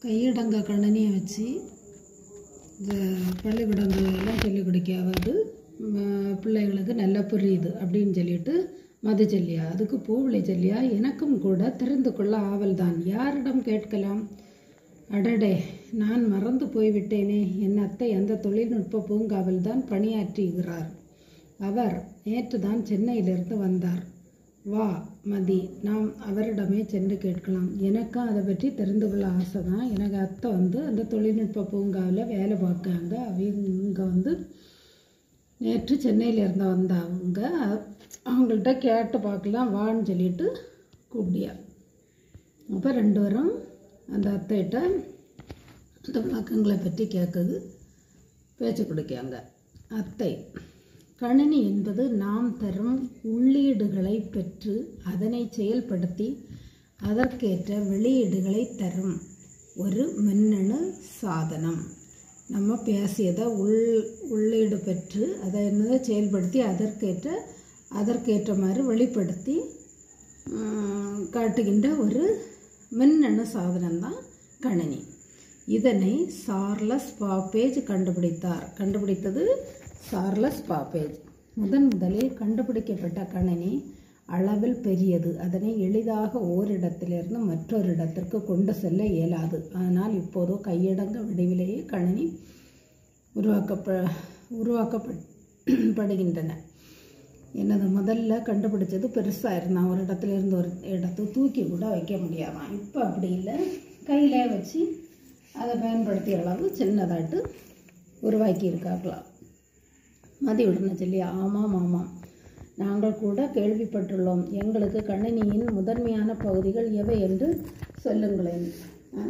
கையடங்க கணனியை வச்சு இந்த பள்ளிக்கூடங்கள் எல்லாம் சொல்லிக் கொடுக்காவது ம- பிள்ளைகளுக்கு நல்லா புரியுது அப்படின்னு சொல்லிட்டு மது சொல்லியா அதுக்கு பூவிளை சொல்லியா எனக்கும் கூட தெரிந்து கொள்ள ஆவல்தான் யாரிடம் கேட்கலாம் அடடே நான் மறந்து போய்விட்டேனே என் அத்தை அந்த தொழில்நுட்ப பூங்காவில் தான் பணியாற்றுகிறார் அவர் நேற்று தான் சென்னையிலிருந்து வந்தார் வா மதி நாம் அவரிடமே சென்று கேட்கலாம் எனக்கும் அதை பற்றி தெரிந்து கொள்ள ஆசை தான் எனக்கு அத்தை வந்து அந்த தொழில்நுட்ப பூங்காவில் வேலை பார்க்காங்க அவங்க வந்து நேற்று சென்னையிலேருந்து வந்தவங்க அவங்கள்ட்ட கேட்டு பார்க்கலாம் வான்னு சொல்லிட்டு கூப்பிடியா அப்போ ரெண்டு பேரும் அந்த அத்தைகிட்ட அந்த விளக்கங்களை பற்றி கேட்குது பேச்சு கொடுக்காங்க அத்தை கணினி என்பது நாம் தரும் உள்ளீடுகளை பெற்று அதனை செயல்படுத்தி அதற்கேற்ற வெளியீடுகளை தரும் ஒரு மின்னணு சாதனம் நம்ம பேசியதை உள் உள்ளீடு பெற்று அதை என்னதை செயல்படுத்தி அதற்கேற்ற அதற்கேற்ற மாதிரி வெளிப்படுத்தி ம், காட்டுகின்ற ஒரு மின்னணு சாதனம் தான் கணினி இதனை சார்லஸ் பாப்பேஜ் கண்டுபிடித்தார் கண்டுபிடித்தது சார்லஸ் பாப்பேஜ் முதன் முதலில் கண்டுபிடிக்கப்பட்ட கணினி அளவில் பெரியது அதனை எளிதாக ஓரிடத்திலிருந்து மற்றொரு இடத்திற்கு கொண்டு செல்ல இயலாது ஆனால் இப்போதோ கையடங்க வடிவிலேயே கணினி உருவாக்கப்ப உருவாக்கப்படுகின்றன என்னது முதல்ல கண்டுபிடிச்சது பெருசாக இருந்தான் ஒரு இடத்துல இருந்து ஒரு இடத்த தூக்கி கூட வைக்க முடியாதான் இப்போ அப்படி இல்லை கையிலே வச்சு அதை பயன்படுத்திய அளவு சின்னதாட்டு உருவாக்கி இருக்காங்களாம் மதி உடனே சொல்லி ஆமாம் ஆமாம் நாங்கள் கூட கேள்விப்பட்டுள்ளோம் எங்களுக்கு கணினியின் முதன்மையான பகுதிகள் எவை என்று சொல்லுங்களேன் ஆ?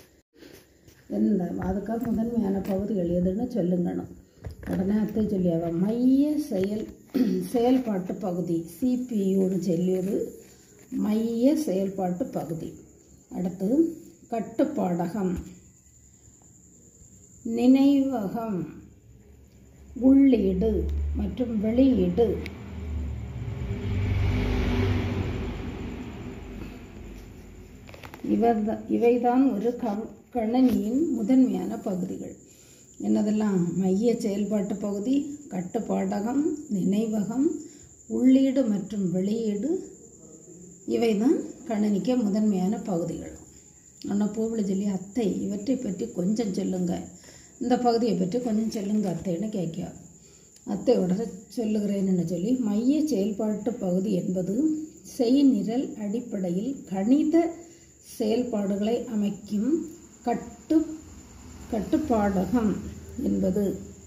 எந்த அதுக்காக முதன்மையான பகுதிகள் எதுன்னு சொல்லுங்கணும் உடனே அத்தை சொல்லி அவ மைய செயல் செயல்பாட்டு பகுதி சிபியூன்னு சொல்லி ஒரு மைய செயல்பாட்டு பகுதி அடுத்து கட்டுப்பாடகம் நினைவகம் உள்ளீடு மற்றும் வெளியீடு இவர்த இவைதான் ஒரு க கணினியின் முதன்மையான பகுதிகள் என்னதெல்லாம் மைய செயல்பாட்டு பகுதி கட்டுப்பாடகம் நினைவகம் உள்ளீடு மற்றும் வெளியீடு இவைதான் கணினிக்கு முதன்மையான பகுதிகள் ஆனால் பூவிளை சொல்லி அத்தை இவற்றை பற்றி கொஞ்சம் சொல்லுங்க இந்த பகுதியை பற்றி கொஞ்சம் சொல்லுங்க அத்தைன்னு கேட்க அத்தையோட சொல்லுகிறேன்னு சொல்லி மைய செயல்பாட்டு பகுதி என்பது செய்நிரல் அடிப்படையில் கணித செயல்பாடுகளை அமைக்கும் கட்டு கட்டுப்பாடகம் என்பது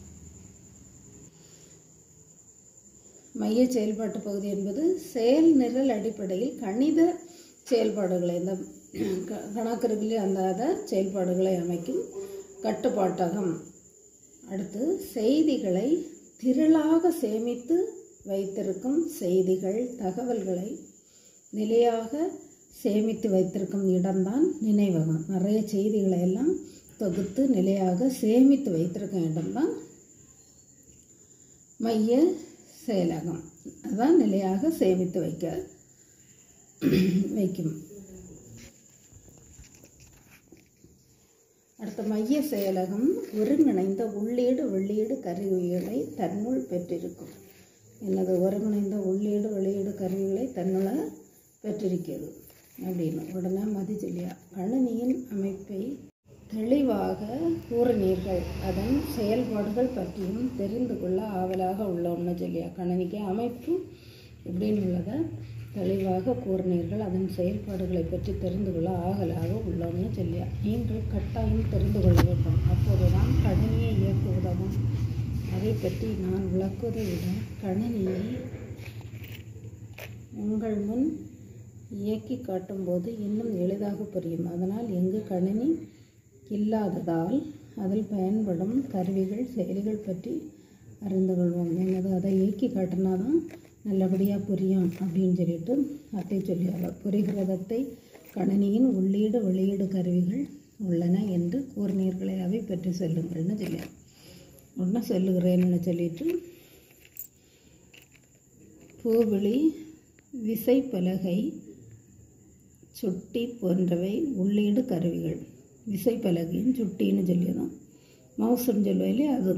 மைய செயல்பாட்டு பகுதி என்பது செயல் நிரல் அடிப்படையில் கணித செயல்பாடுகளை இந்த க- கணக்கு இருக்குல்லையே அந்த அதை செயல்பாடுகளை அமைக்கும் கட்டுப்பாட்டகம் அடுத்து செய்திகளை திரளாக சேமித்து வைத்திருக்கும் செய்திகள் தகவல்களை நிலையாக சேமித்து வைத்திருக்கும் இடம்தான் நினைவகம் நிறைய செய்திகளை எல்லாம் தொகுத்து நிலையாக சேமித்து வைத்திருக்கும் இடம்தான் மைய செயலகம் அதான் நிலையாக சேமித்து வைக்க வைக்கும் அடுத்த மைய செயலகம் ஒருங்கிணைந்த உள்ளீடு வெளியீடு கருவிகளை தன்னுள் பெற்றிருக்கும் என்னது ஒருங்கிணைந்த உள்ளீடு வெளியீடு கருவிகளை தன்னுள்ள பெற்றிருக்கிறது அப்படின்னு உடனே மதி சொல்லியா கணினியின் அமைப்பை தெளிவாக கூறினீர்கள் அதன் செயல்பாடுகள் பற்றியும் தெரிந்து கொள்ள ஆவலாக உள்ளோம்னு சொல்லியா கணினிக்கு அமைப்பு இப்படின்னு உள்ளதை தெளிவாக கூறினீர்கள் அதன் செயல்பாடுகளை பற்றி தெரிந்து கொள்ள ஆகலாக உள்ளோம்னு சொல்லியா நீங்கள் கட்டாயம் தெரிந்து கொள்ள வேண்டும் அப்போதுதான் கணினியை இயக்க உதவும் அதை பற்றி நான் விளக்குவதை விட கணினியை உங்கள் முன் இயக்கி காட்டும்போது இன்னும் எளிதாக புரியும் அதனால் எங்கு கணினி இல்லாததால் அதில் பயன்படும் கருவிகள் செயலிகள் பற்றி அறிந்து கொள்வோம் என்னது அதை இயக்கி காட்டினா தான் நல்லபடியாக புரியும் அப்படின்னு சொல்லிட்டு அத்தை சொல்லியாங்க புரிகிறதத்தை கணினியின் உள்ளீடு வெளியீடு கருவிகள் உள்ளன என்று கூறினீர்களே அவை பற்றி சொல்லுங்கள்னு சொல்லியாங்க உடனே சொல்லுகிறேன்னு சொல்லிட்டு பூவிழி விசைப்பலகை சுட்டி போன்றவை உள்ளீடு கருவிகள் விசைப்பலகையும் சுட்டின்னு சொல்லியதும் மவுசுன்னு சொல்லுவாயிலே அது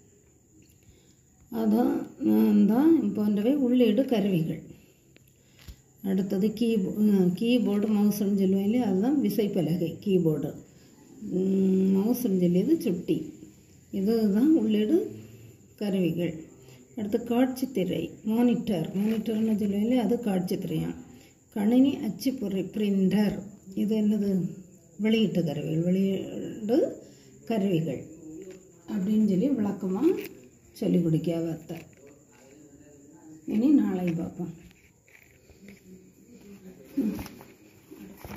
அதான் தான் போன்றவை உள்ளீடு கருவிகள் அடுத்தது கீபோ கீபோர்டு மவுசுன்னு சொல்லுவாங்க அதுதான் விசைப்பலகை கீபோர்டு மவுசுன்னு சொல்லியது சுட்டி இதுதான் உள்ளீடு கருவிகள் அடுத்து காட்சி திரை மானிட்டர் மானிட்டர்னு சொல்லுவாங்க அது காட்சி திரையாம் கணினி அச்சுப்பொறி பிரிண்டர் இது என்னது வெளியீட்டு கருவிகள் வெளியீடு கருவிகள் அப்படின்னு சொல்லி விளக்கமாக சொல்லிக் கொடுக்க வார்த்தை இனி நாளை பார்ப்போம் ம்